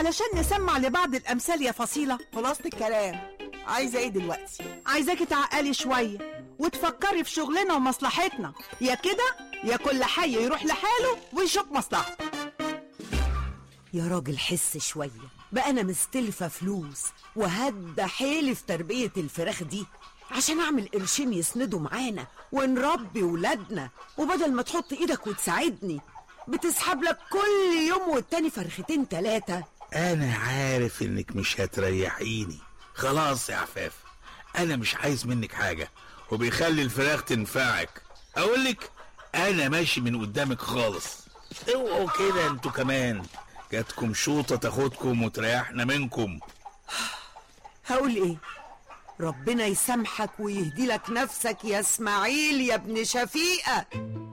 علشان نسمع لبعض الامثال يا فصيله خلاصة الكلام عايزة ايه دلوقتي عايزاكي تعقلي شويه وتفكري في شغلنا ومصلحتنا يا كده يا كل حي يروح لحاله ويشوف مصلحته يا راجل حس شوية بقى أنا مستلفة فلوس وهدى حيلي في تربية الفراخ دي عشان أعمل قرشين يسندوا معانا ونربي ولادنا وبدل ما تحط إيدك وتساعدني بتسحب لك كل يوم والتاني فرختين تلاتة انا عارف انك مش هتريحيني خلاص يا عفاف انا مش عايز منك حاجه وبيخلي الفراخ تنفعك اقولك انا ماشي من قدامك خالص اوعوا كده انتوا كمان جاتكم شوطه تاخدكم وتريحنا منكم هقول إيه ربنا يسامحك ويهدي لك نفسك يا اسماعيل يا ابن شفيقة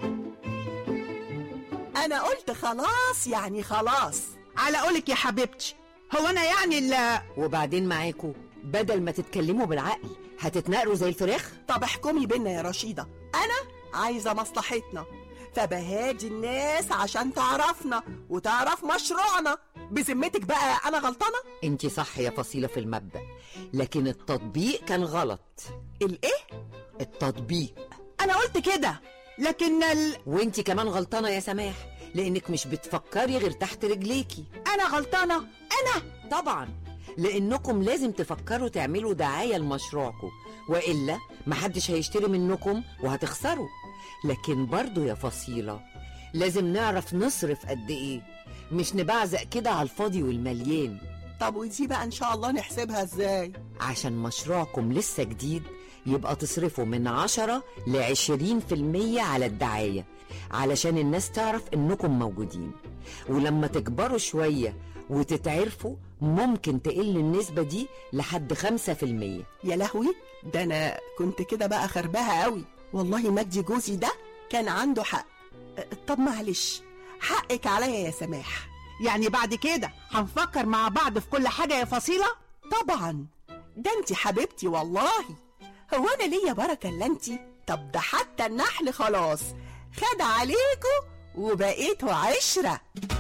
انا قلت خلاص يعني خلاص على قولك يا حبيبتي هو انا يعني اللي وبعدين معاكوا بدل ما تتكلموا بالعقل هتتنقروا زي الفراخ طب احكمي بينا يا رشيدة انا عايزة مصلحتنا فبهاجي الناس عشان تعرفنا وتعرف مشروعنا بذمتك بقى انا غلطانة انت صح يا فصيلة في المبدأ لكن التطبيق كان غلط الايه التطبيق انا قلت كده لكن ال... وانت كمان غلطانة يا سماح لانك مش بتفكري غير تحت رجليكي انا غلطانه انا طبعا لانكم لازم تفكروا تعملوا دعاية لمشروعكم والا محدش هيشتري منكم وهتخسروا لكن برضو يا فصيلة لازم نعرف نصرف قد ايه مش نبعزق كده على الفاضي والمليان طب ودي بقى ان شاء الله نحسبها ازاي عشان مشروعكم لسه جديد يبقى تصرفوا من عشرة لعشرين في المية على الدعاية علشان الناس تعرف انكم موجودين ولما تكبروا شوية وتتعرفوا ممكن تقل النسبة دي لحد خمسة في المية يا لهوي ده انا كنت كده بقى خربها قوي والله مجدي جوزي ده كان عنده حق أه، طب معلش حقك عليا يا سماح يعني بعد كده هنفكر مع بعض في كل حاجه يا فصيله طبعا ده انت حبيبتي والله هو انا ليا بركه الا انت طب ده حتى النحل خلاص خد عليكوا وبقيتوا عشره